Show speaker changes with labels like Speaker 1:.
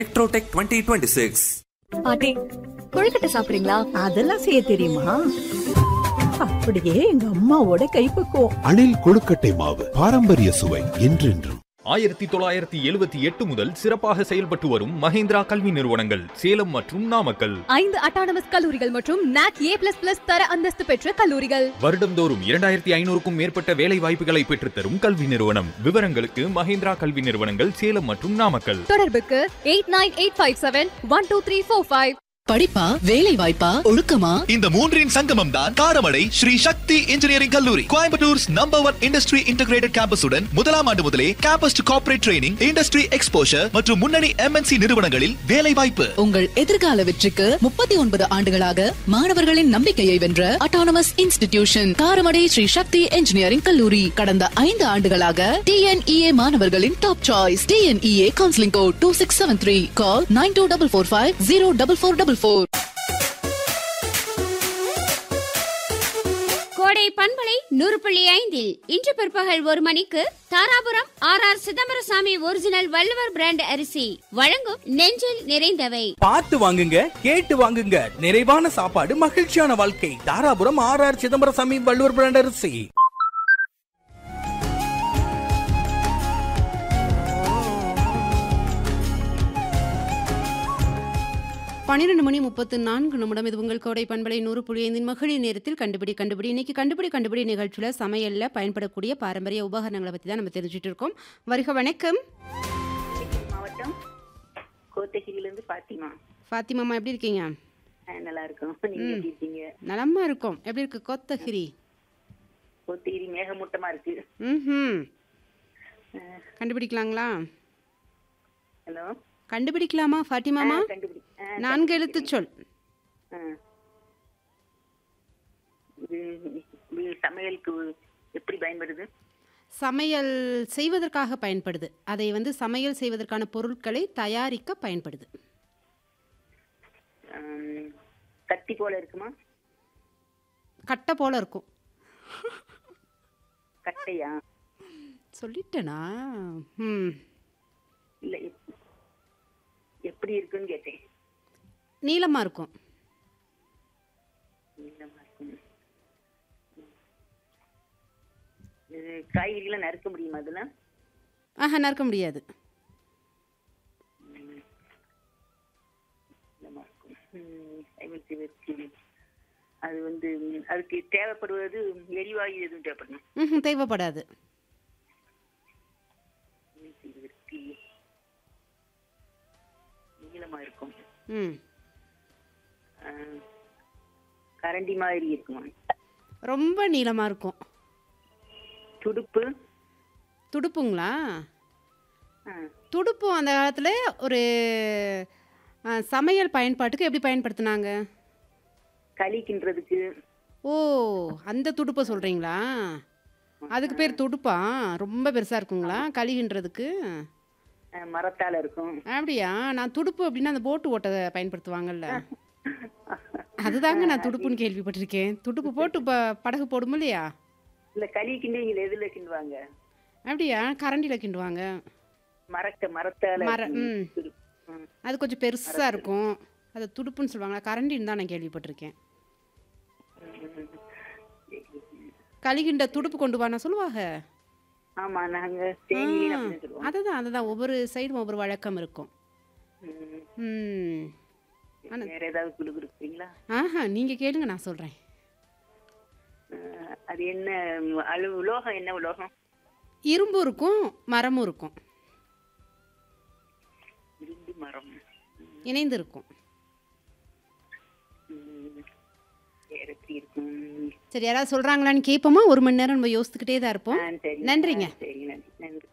Speaker 1: Electrotech 2026.
Speaker 2: பாட்டி கொழுக்கட்டை சாப்பிடுறீங்களா
Speaker 3: அதெல்லாம் செய்ய தெரியுமா அப்படியே எங்க அம்மாவோட கைப்பக்குவம்
Speaker 4: அணில் கொழுக்கட்டை மாவு பாரம்பரிய சுவை என்றென்றும்
Speaker 5: ஆயிரத்தி தொள்ளாயிரத்தி எழுபத்தி எட்டு முதல் சிறப்பாக செயல்பட்டு வரும் மஹேந்திரா கல்வி நிறுவனங்கள் சேலம் மற்றும் நாமக்கல்
Speaker 2: ஐந்து அட்டானமஸ் கல்லூரிகள் மற்றும் நாக் ஏ பிளஸ் பிளஸ் தர அந்தஸ்து பெற்ற கல்லூரிகள்
Speaker 5: வருடந்தோறும் இரண்டாயிரத்தி ஐநூறுக்கும் மேற்பட்ட வேலை வாய்ப்புகளை பெற்றுத்தரும் கல்வி நிறுவனம் விவரங்களுக்கு மஹேந்திரா கல்வி நிறுவனங்கள் சேலம் மற்றும் நாமக்கல்
Speaker 2: தொடர்புக்கு eight nine eight five seven one two three four five
Speaker 6: படிப்பா வேலை வாய்ப்பா ஒழுக்கமா
Speaker 7: இந்த மூன்றின் சங்கமம் தான் காரமடை ஸ்ரீ சக்தி இன்ஜினியரிங் கல்லூரி கோயம்புத்தூர்ஸ் நம்பர் ஒன் இண்டஸ்ட்ரி இன்டகிரேட்டட் கேம்பஸுடன் முதலாம் ஆண்டு முதலே campus to corporate training industry exposure மற்றும் முன்னணி எம்என்சி நிறுவனங்களில் வேலை வாய்ப்பு
Speaker 6: உங்கள் எதிர்கால வெற்றிக்கு முப்பத்தி ஒன்பது ஆண்டுகளாக மாணவர்களின் நம்பிக்கையை வென்ற autonomous institution Karamadai Sri Sakthi engineering கல்லூரி கடந்த ஐந்து ஆண்டுகளாக டிஎன்இஏ மாணவர்களின் top choice TNEA counselling code two six seven three call nine two double four five zero double four double four
Speaker 8: Kodai பண்பலை நூறு புள்ளி ஐந்தில் இன்று பிற்பகல் ஒரு மணிக்கு Dharapuram R R Chidambarasamy original Valluvar brand அரிசி வழங்கும் நெஞ்சில் நிறைந்தவை
Speaker 9: பார்த்து வாங்குங்க கேட்டு வாங்குங்க நிறைவான சாப்பாடு மகிழ்ச்சியான வாழ்க்கை Dharapuram R R Chidambarasamy Valluvar brand அரிசி
Speaker 10: பன்னிரெண்டு மணி முப்பத்து நான்கு நிமிடம் இது உங்கள் கோடை பண்பலை நூறு புள்ளி ஐந்தின் மகளிர் நேரத்தில் கண்டுபிடி கண்டுபிடி இன்னைக்கு கண்டுபிடி கண்டுபிடி நிகழ்ச்சியில் சமையல்ல பயன்படக்கூடிய பாரம்பரிய உபகரணங்களை பற்றி தான் நம்ம தெரிஞ்சுட்டு இருக்கோம் வருக வணக்கம்
Speaker 11: மாவட்டம் கோத்தகிரியிலிருந்து பாத்திமா
Speaker 10: ஃபாத்திமாமா எப்படி இருக்கீங்க
Speaker 11: ஆ, நல்லா இருக்கும் நீங்க எப்படி இருக்கீங்க
Speaker 10: நலமா இருக்கும் எப்படி இருக்கு கோத்தகிரி
Speaker 11: கோத்தகிரி மேகமூட்டமா இருக்கு
Speaker 10: ம் கண்டுபிடிக்கலாங்களா
Speaker 11: ஹலோ
Speaker 10: கண்டுபிடிக்கலாமா ஃபாத்திமாமா
Speaker 11: கண்டுபிடி ஆ,
Speaker 10: நான்கு எழுத்து சொல்
Speaker 11: ஆ. இது இது சமையலுக்கு எப்படி பயன்படுது
Speaker 10: சமையல் செய்வதற்காக பயன்படுது அதை வந்து சமையல் செய்வதற்கான பொருட்களை தயாரிக்க பயன்படுது
Speaker 11: ஆம், கத்தி போல இருக்குமா
Speaker 10: கட்டை போல இருக்கும்
Speaker 11: கட்டையா
Speaker 10: சொல்லிட்டேனா ம்
Speaker 11: இல்ல எப்- எப்படி இருக்குன்னு கேட்டேன்
Speaker 10: நீளமாக இருக்கும்
Speaker 11: நீளமா இருக்கும். இது காய்கறிகளை நறுக்க முடியுமா அதுல
Speaker 10: ஆஹா நறுக்க முடியாது
Speaker 11: நீளமா இருக்கும் ம், சைவம் செய்வதற்கு அது வந்து ம், அதுக்கு தேவைப்படுவது எரிவாயு எதுவும் தேவைப்படணும்
Speaker 10: ம் தேவைப்படாது
Speaker 11: சமையல் செய்வதற்கு நீளமா இருக்கும்
Speaker 10: ம்
Speaker 11: ஆ, கரண்டி மாதிரி இருக்குமா
Speaker 10: ரொம்ப நீளமாக இருக்கும்
Speaker 11: துடுப்பு
Speaker 10: துடுப்புங்களா
Speaker 11: ஆ,
Speaker 10: துடுப்பு அந்த காலத்தில் ஒரு ஆ, சமையல் பயன்பாட்டுக்கு எப்படி பயன்படுத்துனாங்க
Speaker 11: களி கிண்டுறதுக்கு
Speaker 10: ஓ அந்த துடுப்பை சொல்கிறீங்களா அதுக்கு பேர் துடுப்பா ரொம்ப பெருசாக இருக்குங்களா கழுகின்றதுக்கு
Speaker 11: ஆ, மரத்தால இருக்கும்
Speaker 10: அப்படியா நான் துடுப்பு அப்படின்னா அந்த போட்டு ஓட்ட பயன்படுத்துவாங்கல்ல அதுதாங்க நான் துடுப்புன்னு கேள்விப்பட்டிருக்கேன் துடுப்பு போட்டு ப படகு போடும் இல்லையா
Speaker 11: இல்ல களி கிண்டுவீங்க எதுல கிண்டுவாங்க
Speaker 10: அப்படியா கரண்டியில் கிண்டுவாங்க
Speaker 11: மரக்க மரத்தால
Speaker 10: மர
Speaker 11: இருக்கும்.
Speaker 10: ம்
Speaker 11: துடுப்பு. ம்.
Speaker 10: அது கொஞ்சம் பெருசாக இருக்கும் அது துடுப்புன்னு சொல்லுவாங்க கரண்டின்னு தான் நான் கேள்விப்பட்டிருக்கேன் கலிகிண்ட துடுப்பு கொண்டு வானா சொல்லுவாங்க
Speaker 11: ஆமா நாங்க தேனி அப்படின்னு சொல்லுவோம்
Speaker 10: அதுதான் அதுதான் ஒவ்வொரு சைடும் ஒவ்வொரு வழக்கம் இருக்கும்
Speaker 11: ம்.
Speaker 10: ம் ஆனா-
Speaker 11: வேற ஏதாவது குழு கொடுக்குறீங்களா
Speaker 10: ஆஹா நீங்கள் கேளுங்க நான் சொல்கிறேன்
Speaker 11: அஹ், அது என்ன ம், அளவு உலோகம் என்ன உலோகம்
Speaker 10: இரும்பு இருக்கும் மரமும் இருக்கும்
Speaker 11: இரும்பு மரம்
Speaker 10: இணைந்து இருக்கும்
Speaker 11: ம், வேற எப்படி இருக்கும்
Speaker 10: சரி யாராவது சொல்கிறாங்களான்னு கேட்போமா ஒரு மணி நேரம் நம்ம யோசித்துக்கிட்டே தான் இருப்போம்
Speaker 11: ஆ, சரி
Speaker 10: நன்றிங்க
Speaker 11: ஆ, சரி நன்றி நன்றி